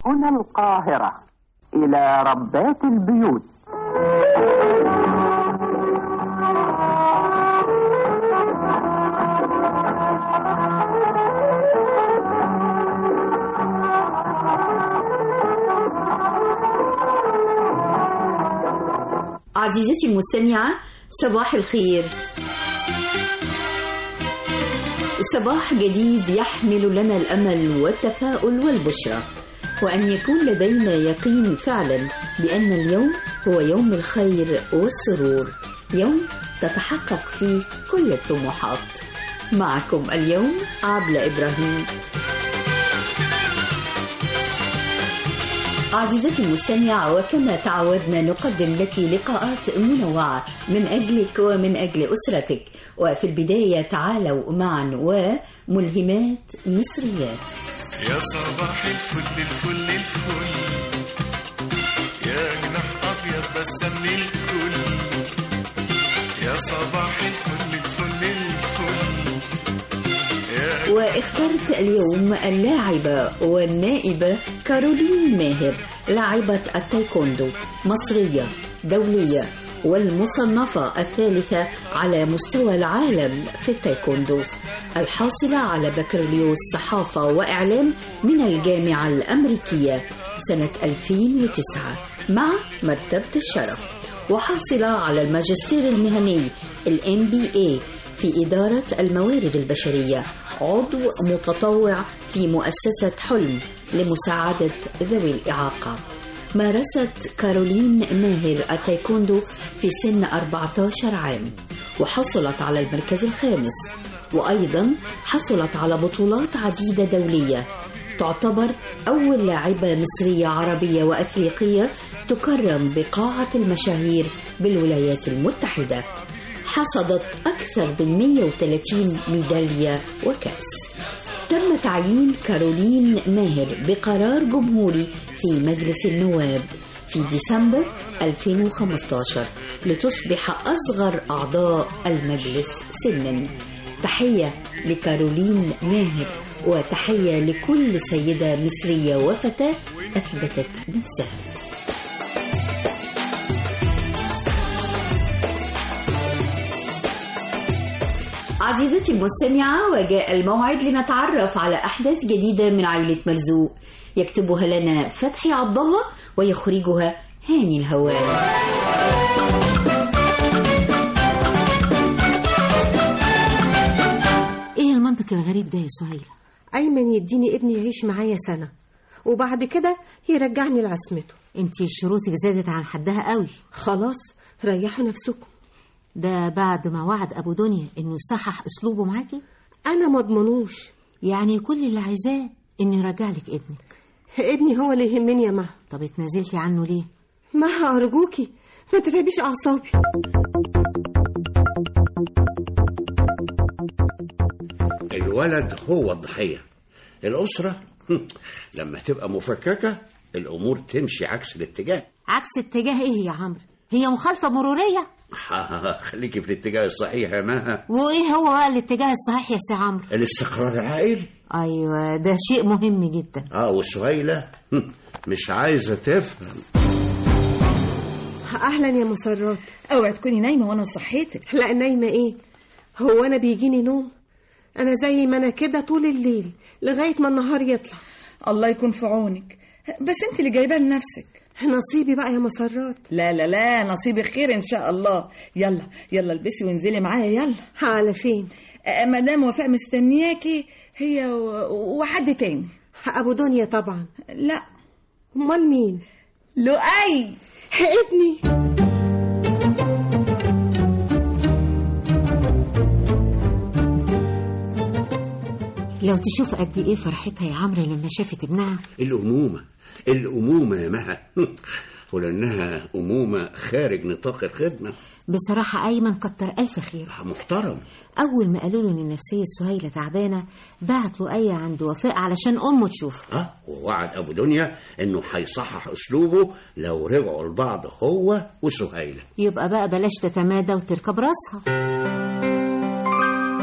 هنا القاهرة إلى ربات البيوت عزيزتي المستمعة صباح الخير صباح جديد يحمل لنا الأمل والتفاؤل والبشرى وأن يكون لدينا يقين فعلا بأن اليوم هو يوم الخير والسرور يوم تتحقق فيه كل الطموحات معكم اليوم عبلة إبراهيم عزيزتي المستمعة وكما تعودنا نقدم لك لقاءات منوعة من أجلك ومن أجل أسرتك وفي البداية تعالوا معا وملهمات مصريات يا صباح الفل الفل الفل يا جناح ابيض بسام للكل يا صباح الفل الفل الفل يا واخترت اليوم اللاعبة والنائبة كارولين ماهر لاعبة التايكوندو مصرية دولية والمصنفة الثالثة على مستوى العالم في التايكوندو الحاصلة على بكالوريوس صحافة وإعلام من الجامعة الأمريكية سنة 2009 مع مرتبة الشرف وحاصلة على الماجستير المهني ال MBA في إدارة الموارد البشرية عضو متطوع في مؤسسة حلم لمساعدة ذوي الإعاقة مارست كارولين ماهر التايكوندو في سن 14 عام وحصلت على المركز الخامس وأيضا حصلت على بطولات عديدة دولية تعتبر أول لاعبة مصرية عربية وأفريقية تكرم بقاعة المشاهير بالولايات المتحدة حصدت أكثر من 130 ميدالية وكأس تم تعيين كارولين ماهر بقرار جمهوري في مجلس النواب في ديسمبر 2015 لتصبح أصغر أعضاء المجلس سنا تحية لكارولين ماهر وتحية لكل سيدة مصرية وفتاة أثبتت نفسها عزيزتي المستمعة وجاء الموعد لنتعرف على أحداث جديدة من عائلة مرزوق يكتبها لنا فتحي عبد الله ويخرجها هاني الهوان ايه المنطق الغريب ده يا سهيلة أيمن يديني ابني يعيش معايا سنة وبعد كده يرجعني لعصمته انتي شروطك زادت عن حدها قوي خلاص ريحوا نفسكم ده بعد ما وعد ابو دنيا انه يصحح اسلوبه معاكي أنا مضمنوش يعني كل اللي عايزاه انه يرجع لك ابنك ابني هو اللي يهمني يا مها طب اتنازلتي عنه ليه مها أرجوكي ما تتعبيش أعصابي الولد هو الضحية الأسرة هم، لما تبقى مفككة الأمور تمشي عكس الاتجاه عكس اتجاه ايه يا عمرو هي مخالفة مرورية خليكي في الاتجاه الصحيح يا مها وايه هو بقى الاتجاه الصحيح يا سي عمرو الاستقرار العائلي ايوه ده شيء مهم جدا اه وسهيلة هم، مش عايزة تفهم أهلا يا مسرات اوعي تكوني نايمه وانا صحيتك لا نايمة إيه هو أنا بيجيني نوم أنا زي ما أنا كده طول الليل لغاية ما النهار يطلع الله يكون في عونك بس انت اللي جايباه لنفسك نصيبي بقى يا مسرات لا لا لا نصيبك خير ان شاء الله يلا يلا البسي وانزلي معايا يلا على فين آه، مدام وفاء مستنياكي هي و- وحد تاني أبو دنيا طبعا لا أمال مين لؤي ابني لو تشوف قد ايه فرحتها يا عمرو لما شافت ابنها الأمومة الأمومة يا مها ولأنها أمومة خارج نطاق الخدمة بصراحة أيمن كتر ألف خير محترم أول ما قالوا له إن نفسية سهيلة تعبانة بعت له أي عند وفاء علشان أمه تشوف اه ووعد ابو دنيا انه هيصحح اسلوبه لو رجعوا لبعض هو وسهيله يبقى بقى بلاش تتمادى وتركب راسها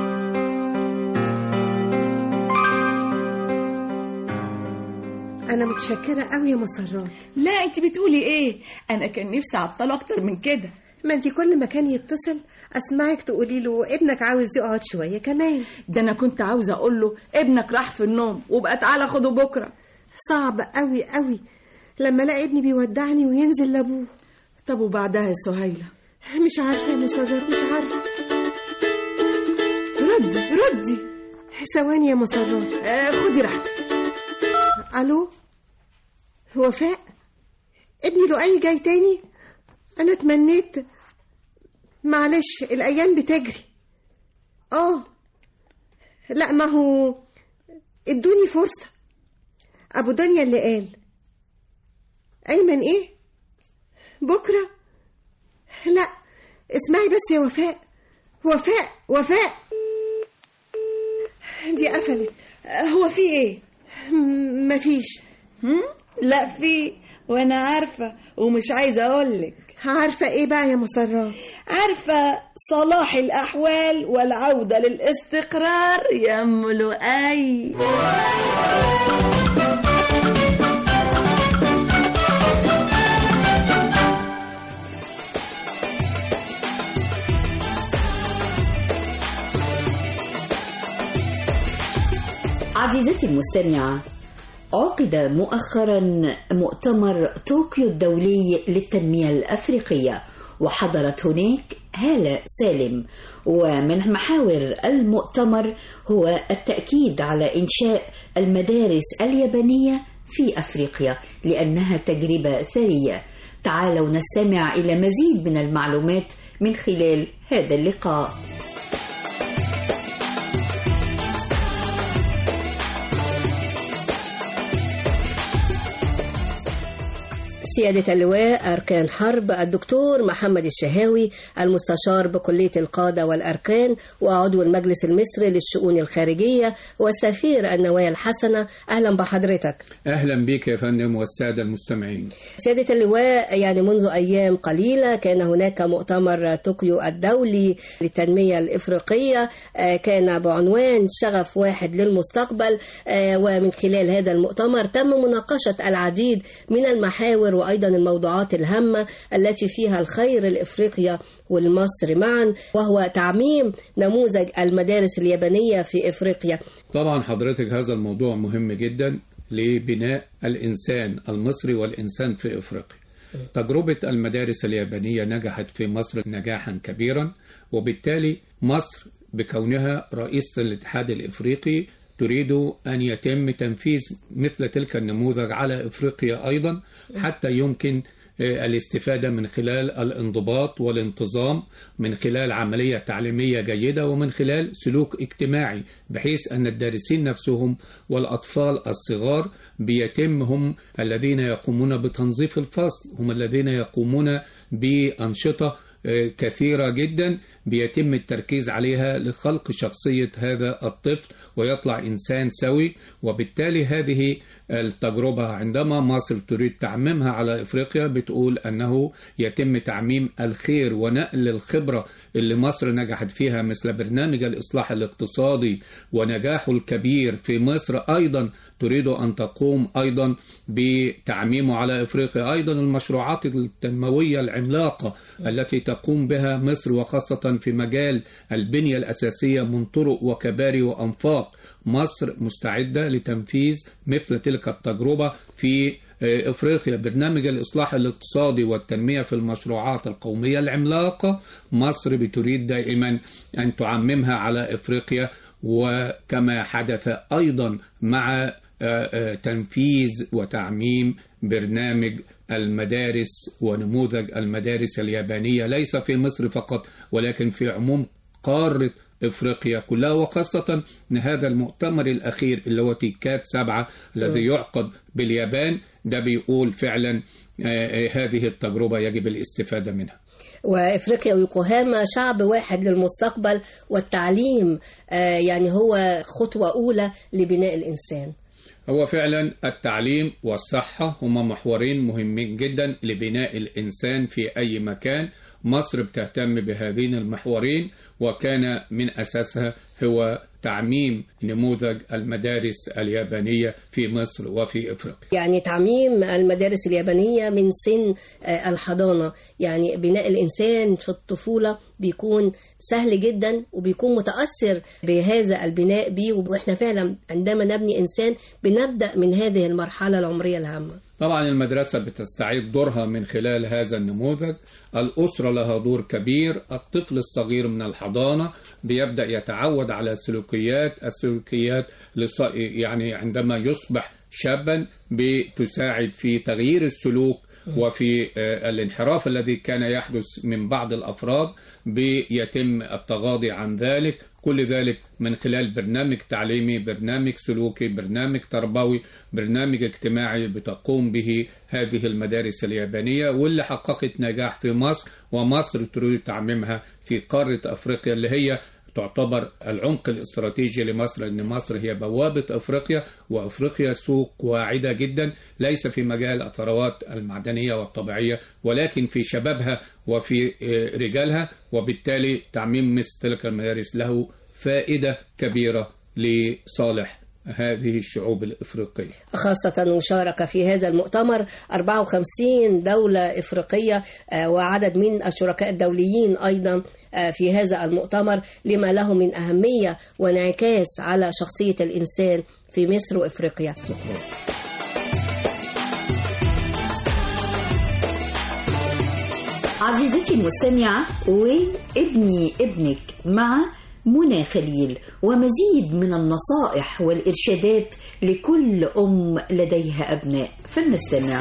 أنا متشكرة قوي يا مسرات لا انت بتقولي ايه انا كان نفسي اعطله اكتر من كده ما انت كل ما كان يتصل اسمعك تقولي له ابنك عاوز يقعد شوية كمان ده انا كنت عاوزه اقول له ابنك راح في النوم وبقى تعالى خده بكره صعب قوي قوي لما الاقي ابني بيودعني وينزل لابوه طب وبعدها يا سهيله مش عارفة يا مسرات مش عارفة ردي ردي ثواني يا مسرات آه خدي راحتك الو وفاء ابني لؤي جاي تاني انا اتمنيت معلش الايام بتجري اه لا ما هو ادوني فرصة ابو دنيا اللي قال ايمن ايه بكرة لا اسمعي بس يا وفاء وفاء وفاء دي قفلت آه هو في ايه م- مفيش هم؟ لا في وانا عارفه ومش عايزه اقولك عارفة ايه بقى يا مسرات عارفه صلاح الاحوال والعوده للاستقرار يا ام لؤي عزيزتي المستمعة عقد مؤخرا مؤتمر طوكيو الدولي للتنمية الأفريقية وحضرت هناك هالة سالم ومن محاور المؤتمر هو التأكيد على إنشاء المدارس اليابانية في أفريقيا لأنها تجربة ثرية تعالوا نستمع إلى مزيد من المعلومات من خلال هذا اللقاء سيادة اللواء أركان حرب الدكتور محمد الشهاوي المستشار بكلية القادة والأركان وعضو المجلس المصري للشؤون الخارجية وسفير النوايا الحسنة أهلا بحضرتك أهلا بك يا فندم والسادة المستمعين سيادة اللواء يعني منذ أيام قليلة كان هناك مؤتمر طوكيو الدولي للتنمية الإفريقية آه، كان بعنوان شغف واحد للمستقبل آه، ومن خلال هذا المؤتمر تم مناقشة العديد من المحاور وأيضا الموضوعات الهامة التي فيها الخير لإفريقيا والمصر معا وهو تعميم نموذج المدارس اليابانية في إفريقيا طبعا حضرتك هذا الموضوع مهم جدا لبناء الإنسان المصري والإنسان في إفريقيا تجربة المدارس اليابانية نجحت في مصر نجاحا كبيرا وبالتالي مصر بكونها رئيسة الاتحاد الإفريقي تريد أن يتم تنفيذ مثل تلك النموذج على إفريقيا أيضا حتى يمكن آه، الاستفادة من خلال الانضباط والانتظام من خلال عملية تعليمية جيدة ومن خلال سلوك اجتماعي بحيث أن الدارسين نفسهم والأطفال الصغار بيتم هم الذين يقومون بتنظيف الفصل هم الذين يقومون بأنشطة آه، كثيرة جدا بيتم التركيز عليها لخلق شخصية هذا الطفل ويطلع إنسان سوي وبالتالي هذه التجربة عندما مصر تريد تعميمها على إفريقيا بتقول أنه يتم تعميم الخير ونقل الخبرة اللي مصر نجحت فيها مثل برنامج الإصلاح الاقتصادي ونجاحه الكبير في مصر أيضا تريد أن تقوم أيضا بتعميمه على إفريقيا أيضا المشروعات التنموية العملاقة التي تقوم بها مصر وخاصة في مجال البنية الأساسية من طرق وكباري وأنفاق مصر مستعدة لتنفيذ مثل تلك التجربة في افريقيا برنامج الاصلاح الاقتصادي والتنميه في المشروعات القوميه العملاقه مصر بتريد دائما ان تعممها على افريقيا وكما حدث ايضا مع تنفيذ وتعميم برنامج المدارس ونموذج المدارس اليابانيه ليس في مصر فقط ولكن في عموم قاره افريقيا كلها وخاصة ان هذا المؤتمر الاخير اللي هو تيكات سبعة الذي يعقد باليابان ده بيقول فعلا هذه التجربة يجب الاستفادة منها وافريقيا ويوكوهاما شعب واحد للمستقبل والتعليم يعني هو خطوة اولى لبناء الانسان هو فعلا التعليم والصحة هما محورين مهمين جدا لبناء الإنسان في أي مكان مصر بتهتم بهذين المحورين وكان من أساسها هو تعميم نموذج المدارس اليابانية في مصر وفي إفريقيا يعني تعميم المدارس اليابانية من سن آه، الحضانة يعني بناء الإنسان في الطفولة بيكون سهل جدا وبيكون متأثر بهذا البناء بيه وإحنا فعلا عندما نبني إنسان بنبدأ من هذه المرحلة العمرية الهامة طبعا المدرسة بتستعيد دورها من خلال هذا النموذج الأسرة لها دور كبير الطفل الصغير من الحضانة بيبدأ يتعود على سلوكيات السلوكيات لص- يعني عندما يصبح شابا بتساعد في تغيير السلوك وفي آه، الانحراف الذي كان يحدث من بعض الأفراد بيتم التغاضي عن ذلك كل ذلك من خلال برنامج تعليمي برنامج سلوكي برنامج تربوي برنامج اجتماعي بتقوم به هذه المدارس اليابانية واللي حققت نجاح في مصر ومصر تريد تعميمها في قارة أفريقيا اللي هي تعتبر العمق الاستراتيجي لمصر ان مصر هي بوابه افريقيا وافريقيا سوق واعده جدا ليس في مجال الثروات المعدنيه والطبيعيه ولكن في شبابها وفي آه، رجالها وبالتالي تعميم مثل تلك المدارس له فائده كبيره لصالح هذه الشعوب الافريقيه. خاصة وشارك في هذا المؤتمر 54 دولة إفريقية آه، وعدد من الشركاء الدوليين أيضا آه، في هذا المؤتمر لما له من أهمية وانعكاس على شخصية الإنسان في مصر وإفريقيا عزيزتي المستمعة وابني ابنك مع منى خليل ومزيد من النصائح والإرشادات لكل أم لديها أبناء فلنستمع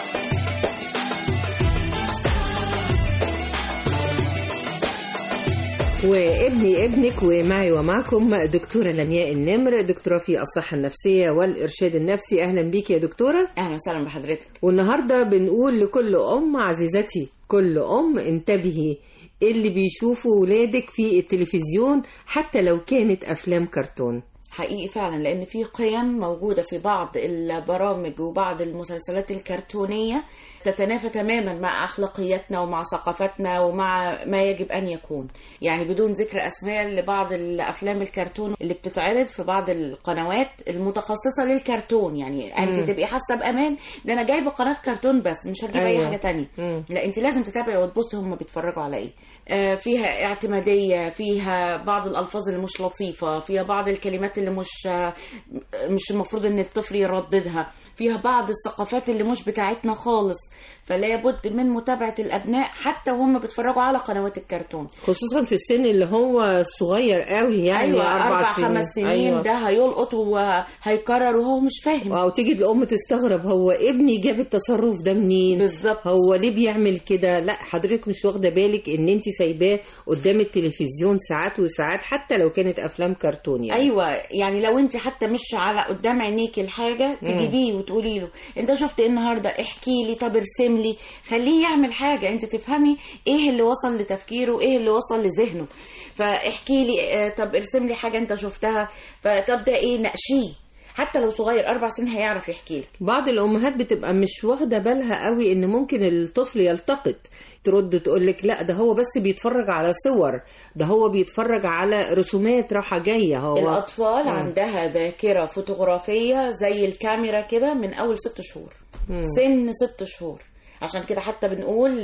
وابني ابنك ومعي ومعكم دكتورة لمياء النمر دكتورة في الصحة النفسية والإرشاد النفسي أهلا بيك يا دكتورة اهلا وسهلا بحضرتك والنهاردة بنقول لكل أم عزيزتي كل أم انتبهي اللي بيشوفوا ولادك في التلفزيون حتى لو كانت أفلام كرتون حقيقي فعلا لان في قيم موجوده في بعض البرامج وبعض المسلسلات الكرتونيه تتنافى تماما مع اخلاقياتنا ومع ثقافتنا ومع ما يجب ان يكون يعني بدون ذكر اسماء لبعض الافلام الكرتون اللي بتتعرض في بعض القنوات المتخصصه للكرتون يعني انت مم. تبقي حاسه بامان ده انا جايبه قناه كرتون بس مش هجيب أيوة. اي حاجه تانية مم. لا انت لازم تتابعي وتبصي هم بيتفرجوا على ايه آه، فيها اعتماديه فيها بعض الالفاظ اللي مش لطيفه فيها بعض الكلمات اللي مش آه، مش المفروض ان الطفل يرددها فيها بعض الثقافات اللي مش بتاعتنا خالص فلا بد من متابعه الابناء حتى وهم بيتفرجوا على قنوات الكرتون خصوصا في السن اللي هو صغير قوي يعني ايوه أربع, اربع خمس سنين أيوة. ده هيلقط وهيكرر وهو مش فاهم او تيجي الام تستغرب هو ابني جاب التصرف ده منين بالظبط هو ليه بيعمل كده لا حضرتك مش واخده بالك ان انت سايباه قدام التلفزيون ساعات وساعات حتى لو كانت افلام كرتون يعني ايوه يعني لو انت حتى مش على قدام عينيك الحاجه تجيبيه وتقولي له انت شفت ايه النهارده احكي لي طب ارسم لي خليه يعمل حاجه انت تفهمي ايه اللي وصل لتفكيره ايه اللي وصل لذهنه فاحكي لي آه، طب ارسم لي حاجه انت شفتها فطب ده ايه ناقشيه حتى لو صغير اربع سنين هيعرف يحكي لك بعض الامهات بتبقى مش واخده بالها قوي ان ممكن الطفل يلتقط ترد تقول لك لا ده هو بس بيتفرج على صور ده هو بيتفرج على رسومات راحه جايه هو الاطفال مم. عندها ذاكره فوتوغرافيه زي الكاميرا كده من اول ست شهور مم. سن ست شهور عشان كده حتى بنقول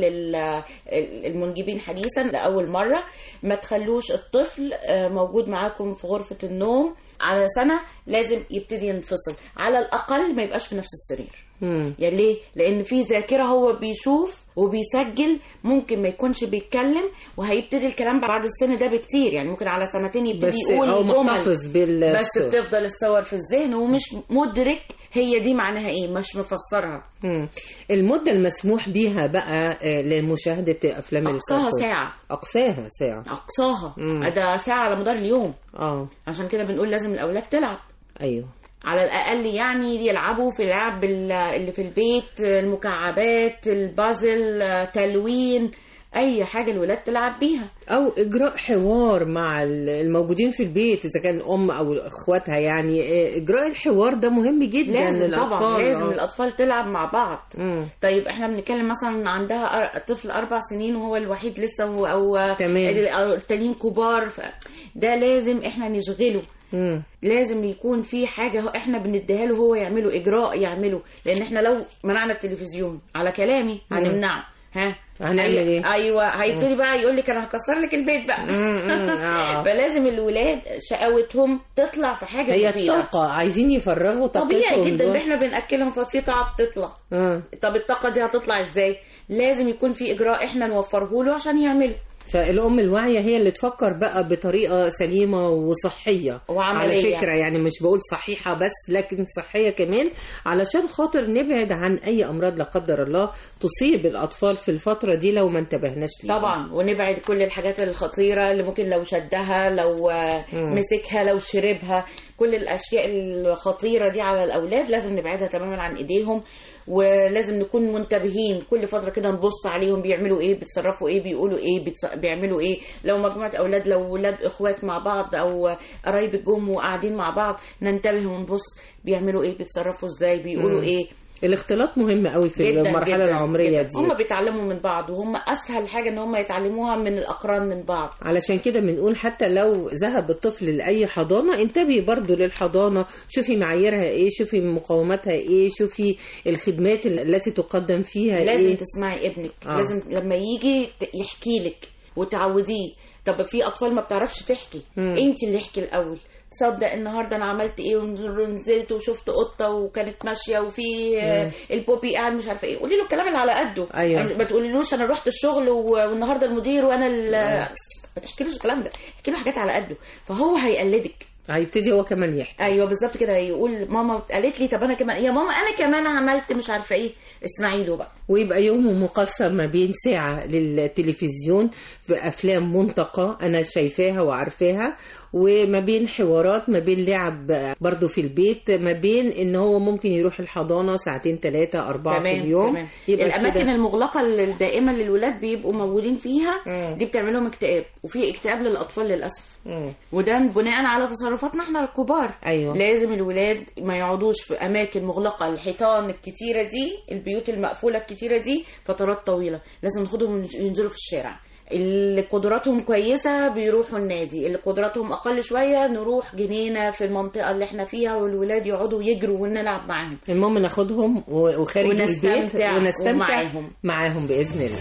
للمنجبين حديثا لأول مرة ما تخلوش الطفل آه، موجود معاكم في غرفة النوم على سنة لازم يبتدي ينفصل على الأقل ما يبقاش في نفس السرير مم. يعني ليه؟ لأن في ذاكرة هو بيشوف وبيسجل ممكن ما يكونش بيتكلم وهيبتدي الكلام بعد السن ده بكتير يعني ممكن على سنتين يبتدي بس يقول هو جمل. محتفظ بال بس بتفضل الصور في الذهن ومش مدرك هي دي معناها ايه مش مفسرها مم. المده المسموح بيها بقى آه، لمشاهده افلام أقصاها الكرتون. ساعة. اقصاها ساعه اقصاها مم. ده ساعة على مدار اليوم اه عشان كده بنقول لازم الاولاد تلعب ايوه على الاقل يعني يلعبوا في اللعب ال- اللي في البيت المكعبات البازل تلوين اي حاجه الولاد تلعب بيها او اجراء حوار مع ال- الموجودين في البيت اذا كان ام او اخواتها يعني إيه، اجراء الحوار ده مهم جدا لازم للاطفال طبعا لازم آه. الاطفال تلعب مع بعض مم. طيب احنا بنتكلم مثلا عندها أر- طفل اربع سنين وهو الوحيد لسه هو او تمام. أو التانيين كبار ف... ده لازم احنا نشغله مم. لازم يكون في حاجه هو- احنا بنديها له هو يعمله اجراء يعمله لان احنا لو منعنا التلفزيون على كلامي مم. هنمنعه ها هنعمل هي- إيه؟ ايوه هيبتدي بقى يقول لك انا هكسر لك البيت بقى مم، آه. فلازم الولاد شقاوتهم تطلع في حاجه هي مفيدة. الطاقة عايزين يفرغوا طاقتهم طبيعي جدا دول. ان احنا بناكلهم ففي طاقه بتطلع آه. طب الطاقه دي هتطلع ازاي لازم يكون في اجراء احنا نوفره له عشان يعمله فالأم الواعية هي اللي تفكر بقى بطريقة سليمة وصحية وعملية. على فكرة يعني مش بقول صحيحة بس لكن صحية كمان علشان خاطر نبعد عن أي أمراض لا قدر الله تصيب الأطفال في الفترة دي لو ما انتبهناش ليها طبعا ونبعد كل الحاجات الخطيره اللي ممكن لو شدها لو آه، مم. مسكها لو شربها كل الاشياء الخطيره دي على الاولاد لازم نبعدها تماما عن ايديهم ولازم نكون منتبهين كل فتره كده نبص عليهم بيعملوا ايه بيتصرفوا ايه بيقولوا ايه بيتص... بيعملوا ايه لو مجموعه اولاد لو ولاد اخوات مع بعض او قرايب الجم وقاعدين مع بعض ننتبه ونبص بيعملوا ايه بيتصرفوا ازاي بيقولوا مم. ايه الاختلاط مهم قوي في جدا المرحلة جدا العمرية جدا. دي هم بيتعلموا من بعض وهم اسهل حاجه ان هم يتعلموها من الاقران من بعض علشان كده بنقول حتى لو ذهب الطفل لأي حضانة انتبهي برضو للحضانة شوفي معاييرها ايه شوفي مقوماتها ايه شوفي الخدمات التي تقدم فيها لازم ايه تسمعي ابنك آه. آه. لازم لما يجي ت- يحكي لك وتعوديه طب في اطفال ما بتعرفش تحكي مم. انت اللي احكي الاول تصدق النهارده انا عملت ايه ونزلت وشفت قطه وكانت ماشيه وفي آه، مم. البوبي قاعد مش عارفه ايه قولي له الكلام اللي على قده أيوة. يعني ما تقوليلوش انا رحت الشغل و- والنهارده المدير وانا ال- ما تحكيلوش الكلام ده احكي له حاجات على قده فهو هيقلدك هيبتدي هو كمان يحكي ايوه بالظبط كده يقول ماما قالت لي طب انا كمان يا ماما انا كمان عملت مش عارفه ايه اسمعي له بقى ويبقى يومه مقسم ما بين ساعة للتلفزيون في أفلام منتقى أنا شايفاها وعارفاها وما بين حوارات ما بين لعب برضو في البيت ما بين إن هو ممكن يروح الحضانة ساعتين ثلاثة أربعة في اليوم تمام. يبقى الاماكن كده- المغلقه اللي الدائمه اللي الولاد بيبقوا موجودين فيها مم. دي بتعمل لهم اكتئاب وفي اكتئاب للاطفال للاسف مم. وده بناء على تصرفاتنا احنا الكبار أيوة. لازم الولاد ما يقعدوش في اماكن مغلقه الحيطان الكتيره دي البيوت المقفوله الكتيره دي فترات طويله لازم ناخدهم ينزلوا في الشارع اللي قدراتهم كويسة بيروحوا النادي اللي قدراتهم أقل شوية نروح جنينة في المنطقة اللي احنا فيها والولاد يقعدوا يجروا ونلعب معاهم المهم ناخدهم و- وخارج البيت ونستمتع ونستمتع ومعاهم. معاهم بإذن الله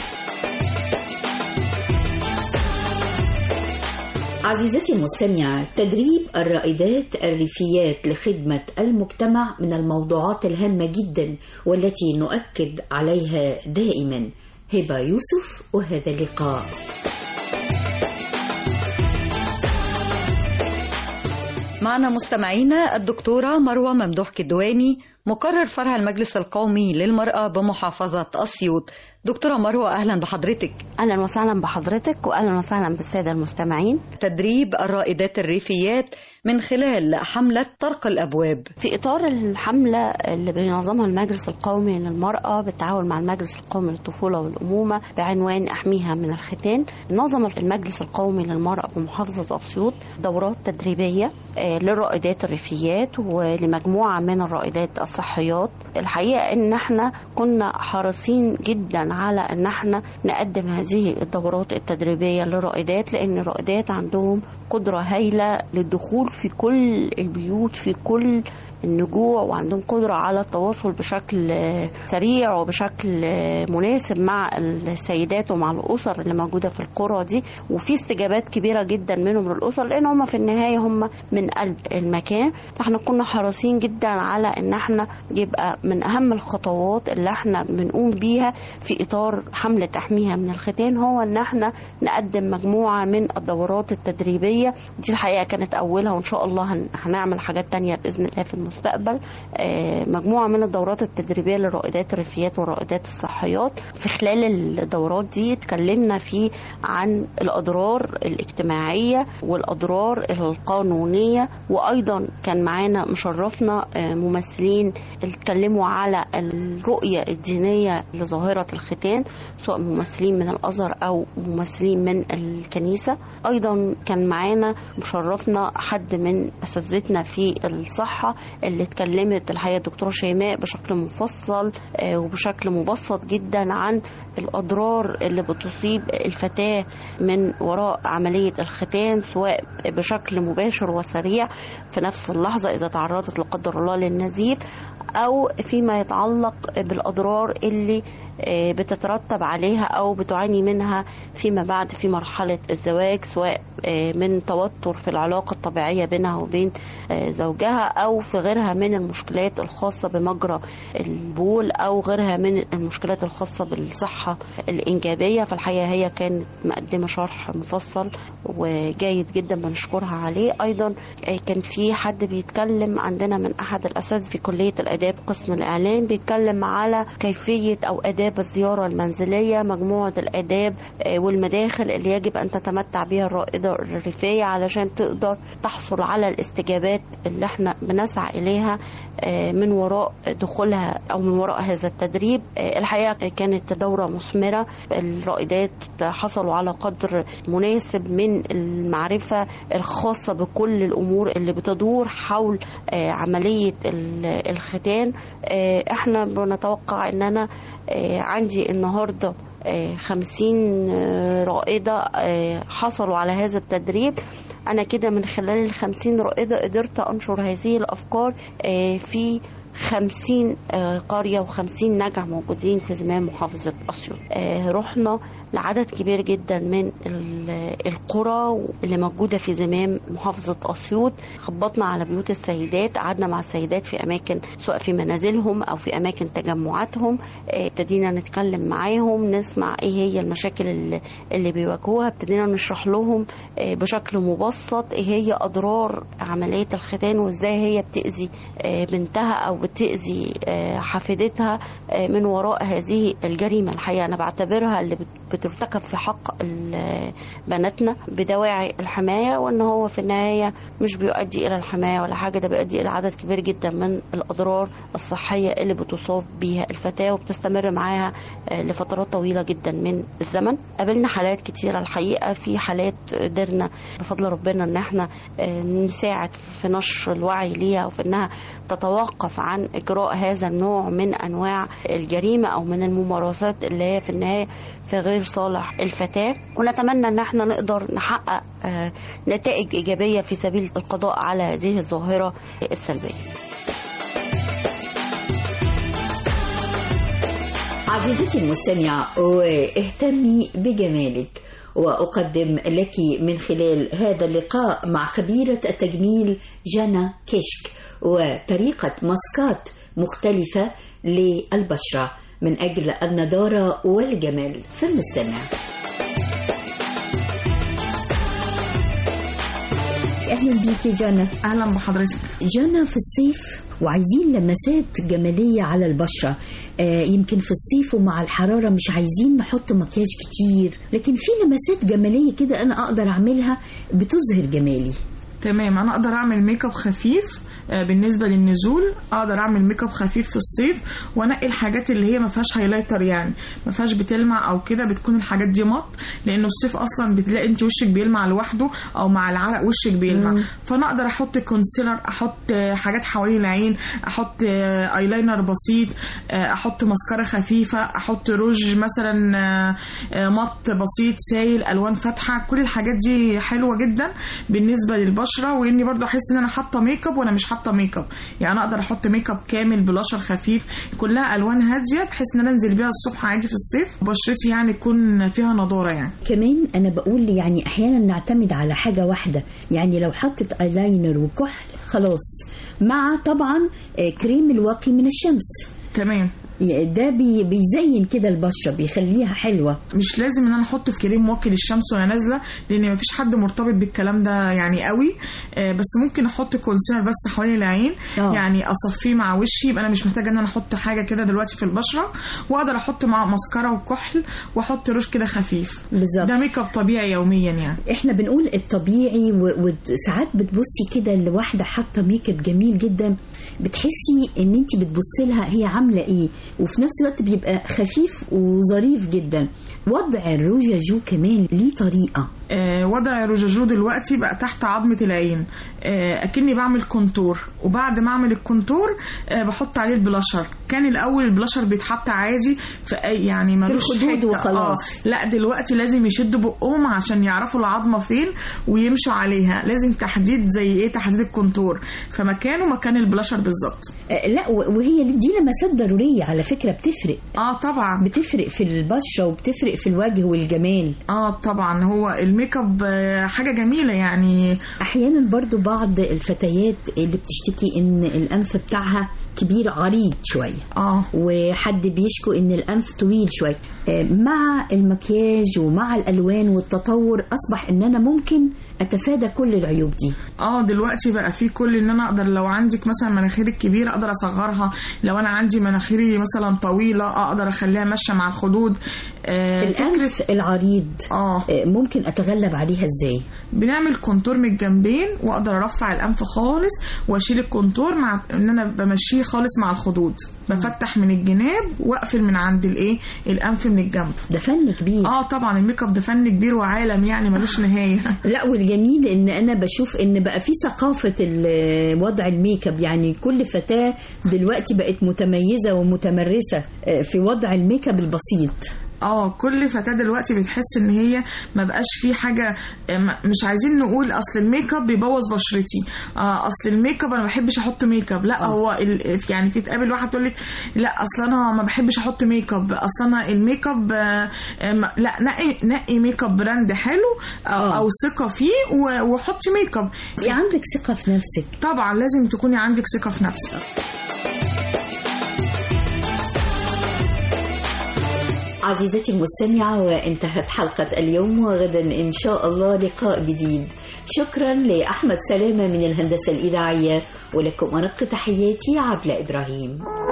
عزيزتي المستمعة تدريب الرائدات الريفيات لخدمة المجتمع من الموضوعات الهامة جدا والتي نؤكد عليها دائما هبة يوسف وهذا اللقاء معنا مستمعينا الدكتورة مروة ممدوح كدواني مقرر فرع المجلس القومي للمرأة بمحافظة أسيوط دكتورة مروة أهلا بحضرتك اهلا وسهلا بحضرتك واهلا وسهلا بالساده المستمعين تدريب الرائدات الريفيات من خلال حملة طرق الأبواب في اطار الحمله اللي بينظمها المجلس القومي للمراه بالتعاون مع المجلس القومي للطفوله والامومه بعنوان احميها من الختان نظم المجلس القومي للمراه بمحافظه اسيوط دورات تدريبيه آه، للرائدات الريفيات ولمجموعه من الرائدات الصحيات الحقيقه ان احنا كنا حريصين جدا على ان احنا نقدم هذه الدورات التدريبيه للرائدات لان الرائدات عندهم قدره هائله للدخول في كل البيوت في كل النجوع وعندهم قدرة على التواصل بشكل آه، سريع وبشكل آه، مناسب مع السيدات ومع الأسر اللي موجودة في القرى دي وفي استجابات كبيرة جدا منهم للأسر لأن هم في النهاية هم من قلب المكان فاحنا كنا حريصين جدا على ان احنا يبقى من أهم الخطوات اللي احنا بنقوم بيها في إطار حملة تحميها من الختان هو ان احنا نقدم مجموعة من الدورات التدريبية دي الحقيقة كانت أولها وإن شاء الله هن- هنعمل حاجات تانية بإذن الله في المستقبل المستقبل آه، مجموعة من الدورات التدريبية للرائدات الريفيات والرائدات الصحيات في خلال الدورات دي اتكلمنا فيه عن الأضرار الاجتماعية والأضرار القانونية وأيضا كان معانا مشرفنا آه، ممثلين اتكلموا على الرؤية الدينية لظاهرة الختان سواء ممثلين من الأزهر أو ممثلين من الكنيسة أيضا كان معانا مشرفنا حد من أساتذتنا في الصحة اللي اتكلمت الحقيقة الدكتورة شيماء بشكل مفصل آه، وبشكل مبسط جدا عن الأضرار اللي بتصيب الفتاة من وراء عملية الختان سواء بشكل مباشر وسريع في نفس اللحظة إذا تعرضت لا قدر الله للنزيف أو فيما يتعلق بالأضرار اللي آه، بتترتب عليها أو بتعاني منها فيما بعد في مرحلة الزواج سواء آه، من توتر في العلاقة الطبيعية بينها وبين آه، زوجها أو في غيرها من المشكلات الخاصة بمجرى البول أو غيرها من المشكلات الخاصة بالصحة الإنجابية فالحقيقة هي كانت مقدمة شرح مفصل وجيد جدا بنشكرها عليه أيضا آه، كان في حد بيتكلم عندنا من أحد الأساتذة في كلية الآداب قسم الإعلام بيتكلم على كيفية أو آداب الزيارة المنزلية مجموعة الآداب آه، والمداخل اللي يجب أن تتمتع بها الرائدة الريفية علشان تقدر تحصل على الاستجابات اللي احنا بنسعى إليها آه، من وراء دخولها أو من وراء هذا التدريب آه، الحقيقة كانت دورة مثمرة الرائدات حصلوا على قدر مناسب من المعرفة الخاصة بكل الأمور اللي بتدور حول آه، عملية ال- الختان آه، احنا بنتوقع ان انا آه، عندي النهارده آه، خمسين آه، رائدة آه، حصلوا على هذا التدريب أنا كده من خلال الخمسين رائدة قدرت أنشر هذه الأفكار آه، في خمسين آه، قرية وخمسين نجع موجودين في زمام محافظة أسيوط آه، رحنا لعدد كبير جدا من ال- القرى اللي موجودة في زمام محافظة أسيوط خبطنا على بيوت السيدات قعدنا مع السيدات في أماكن سواء في منازلهم أو في أماكن تجمعاتهم آه، ابتدينا نتكلم معاهم نسمع إيه هي المشاكل اللي, اللي بيواجهوها ابتدينا نشرح لهم آه، بشكل مبسط إيه هي أضرار عملية الختان وإزاي هي بتأذي آه، بنتها أو بتأذي آه، حفيدتها آه، من وراء هذه الجريمة الحقيقة أنا بعتبرها اللي بت- بترتكب في حق ال- بناتنا بدواعي الحماية وإن هو في النهاية مش بيؤدي إلى الحماية ولا حاجة ده بيؤدي إلى عدد كبير جدا من الأضرار الصحية اللي بتصاب بيها الفتاة وبتستمر معاها آه، لفترات طويلة جدا من الزمن قابلنا حالات كتيرة الحقيقة في حالات قدرنا بفضل ربنا إن احنا آه، نساعد في نشر الوعي ليها وفي إنها تتوقف عن إجراء هذا النوع من أنواع الجريمة أو من الممارسات اللي هي في النهاية في غير صالح الفتاة ونتمنى ان احنا نقدر نحقق آه، نتائج ايجابية في سبيل القضاء على هذه الظاهرة السلبية عزيزتي المستمعة واهتمي بجمالك وأقدم لك من خلال هذا اللقاء مع خبيرة التجميل جانا كشك وطريقة ماسكات مختلفة للبشرة من أجل النضارة والجمال فلنستمع أهلا بيكي جانا أهلا بحضرتك جانا في الصيف وعايزين لمسات جمالية على البشرة آه يمكن في الصيف ومع الحرارة مش عايزين نحط مكياج كتير لكن في لمسات جمالية كده أنا أقدر أعملها بتظهر جمالي تمام انا اقدر اعمل ميك اب خفيف آه، بالنسبه للنزول اقدر اعمل ميك اب خفيف في الصيف وانقي الحاجات اللي هي ما فيهاش هايلايتر يعني ما فيهاش بتلمع او كده بتكون الحاجات دي مط لانه الصيف اصلا بتلاقي انت وشك بيلمع لوحده او مع العرق وشك بيلمع مم. فانا اقدر احط كونسيلر احط آه، حاجات حوالين العين احط آه، ايلاينر بسيط آه، احط مسكره خفيفه احط روج مثلا آه، آه، مط بسيط سايل الوان فاتحه كل الحاجات دي حلوه جدا بالنسبه للبشره واني برضو احس ان انا حاطه ميك اب وانا مش حاطه ميك اب يعني انا اقدر احط ميك اب كامل بلاشر خفيف كلها الوان هاديه بحيث ان انا انزل بيها الصبح عادي في الصيف بشرتي يعني تكون فيها نضاره يعني كمان أنا بقول يعني أحيانا نعتمد على حاجة واحدة يعني لو حطت ايلاينر وكحل خلاص مع طبعا آه، كريم الواقي من الشمس تمام ده بي بيزين كده البشره بيخليها حلوه مش لازم ان انا احط في كريم موكل الشمس وانا نازله لان مفيش حد مرتبط بالكلام ده يعني قوي آه، بس ممكن احط كونسيلر بس حوالين العين آه. يعني اصفيه مع وشي يبقى انا مش محتاجه ان انا احط حاجه كده دلوقتي في البشره واقدر احط مع ماسكارا وكحل واحط روج كده خفيف بالظبط ده ميك اب طبيعي يوميا يعني احنا بنقول الطبيعي و- وساعات بتبصي كده لواحده حاطه ميك اب جميل جدا بتحسي ان انت بتبصي لها هي عامله ايه وفي نفس الوقت بيبقى خفيف وظريف جدا وضع الروجا جو كمان ليه طريقه آه، وضع الروجاجو دلوقتي بقى تحت عظمة العين آه، أكني بعمل كونتور وبعد ما أعمل الكونتور آه، بحط عليه البلاشر كان الأول البلاشر بيتحط عادي في أي يعني ملوش الخدود حتة. وخلاص. آه لا دلوقتي لازم يشدوا بقهم عشان يعرفوا العظمة فين ويمشوا عليها لازم تحديد زي إيه تحديد الكونتور فمكانه مكان البلاشر بالظبط آه، لا و- وهي دي لمسات ضروريه على فكره بتفرق اه طبعا بتفرق في البشره وبتفرق في الوجه والجمال اه طبعا هو الميك اب آه، حاجة جميلة يعني احيانا برضو بعض الفتيات اللي بتشتكي ان الانف بتاعها كبير عريض شويه اه وحد بيشكو ان الانف طويل شويه آه، مع المكياج ومع الالوان والتطور اصبح ان انا ممكن اتفادى كل العيوب دي اه دلوقتي بقى في كل ان انا اقدر لو عندك مثلا مناخيرك كبيره اقدر اصغرها لو انا عندي مناخيري مثلا طويله اقدر اخليها ماشيه مع الخدود آه الانف العريض اه ممكن اتغلب عليها ازاي بنعمل كونتور من الجنبين واقدر ارفع الانف خالص واشيل الكونتور مع ان انا بمشيه خالص مع الخدود بفتح من الجناب واقفل من عند الايه الانف من الجنب ده فن كبير اه طبعا الميك اب ده فن كبير وعالم يعني ملوش نهايه لا والجميل ان انا بشوف ان بقى في ثقافه ال- وضع الميك اب يعني كل فتاه دلوقتي بقت متميزه ومتمرسه آه، في وضع الميك اب البسيط اه كل فتاة دلوقتي بتحس ان هي ما بقاش في حاجة آه، ما- مش عايزين نقول اصل الميك اب بيبوظ بشرتي آه اصل الميك اب انا ما بحبش احط ميك اب لا هو ال- يعني في تقابل واحد تقول لك لا اصل انا ما بحبش احط ميك اب اصل انا الميك اب آه، آه، ما- لا نقي نقي ميك اب براند حلو او, أو ثقة فيه و- وحطي ميك اب في عندك ثقة في نفسك طبعا لازم تكوني عندك ثقة في نفسك عزيزتي المستمعة وانتهت حلقة اليوم وغدا إن شاء الله لقاء جديد شكرا لأحمد سلامة من الهندسة الإذاعية ولكم أرق تحياتي عبلة إبراهيم